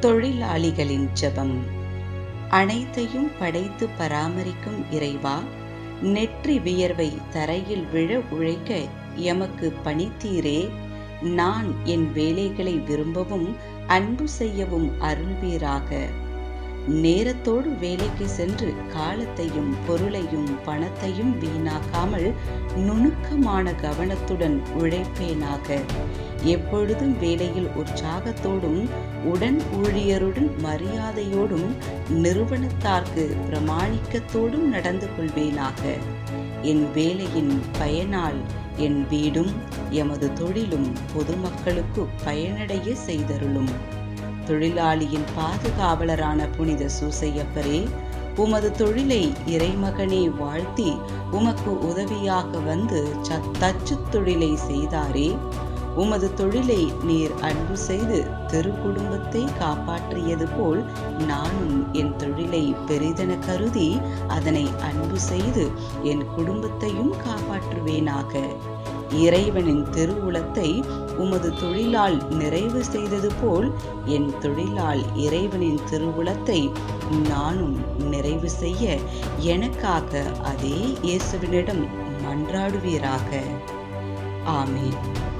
தொழிலாளிகளின் ஜெபம் அனைத்தையும் படைத்து பராமரிக்கும் இறைவா நெற்றி வியர்வை தரையில் விழ உழைக்க எமக்கு பணித்தீரே நான் என் வேலைகளை விரும்பவும் அன்பு செய்யவும் அருள்வீராக நேரத்தோடு வேலைக்கு சென்று காலத்தையும் பொருளையும் பணத்தையும் வீணாக்காமல் நுணுக்கமான கவனத்துடன் உழைப்பேனாக எப்பொழுதும் வேலையில் உற்சாகத்தோடும் உடன் ஊழியருடன் மரியாதையோடும் நிறுவனத்தார்க்கு பிரமாணிக்கத்தோடும் நடந்து கொள்வேனாக என் வேலையின் பயனால் என் வீடும் எமது தொழிலும் பொதுமக்களுக்கு பயனடைய செய்தருளும் தொழிலாளியின் பாதுகாவலரான புனித சூசையப்பரே உமது தொழிலை இறைமகனே வாழ்த்தி உமக்கு உதவியாக வந்து தச்சு தொழிலை செய்தாரே உமது தொழிலை நீர் அன்பு செய்து திருக்குடும்பத்தை காப்பாற்றியது போல் நானும் என் தொழிலை பெரிதென கருதி அதனை அன்பு செய்து என் குடும்பத்தையும் காப்பாற்றுவேனாக இறைவனின் திருவுளத்தை உமது தொழிலால் நிறைவு செய்தது போல் என் தொழிலால் இறைவனின் திருவுளத்தை நானும் நிறைவு செய்ய எனக்காக அதே இயேசுவினிடம் மன்றாடுவீராக ஆமேன்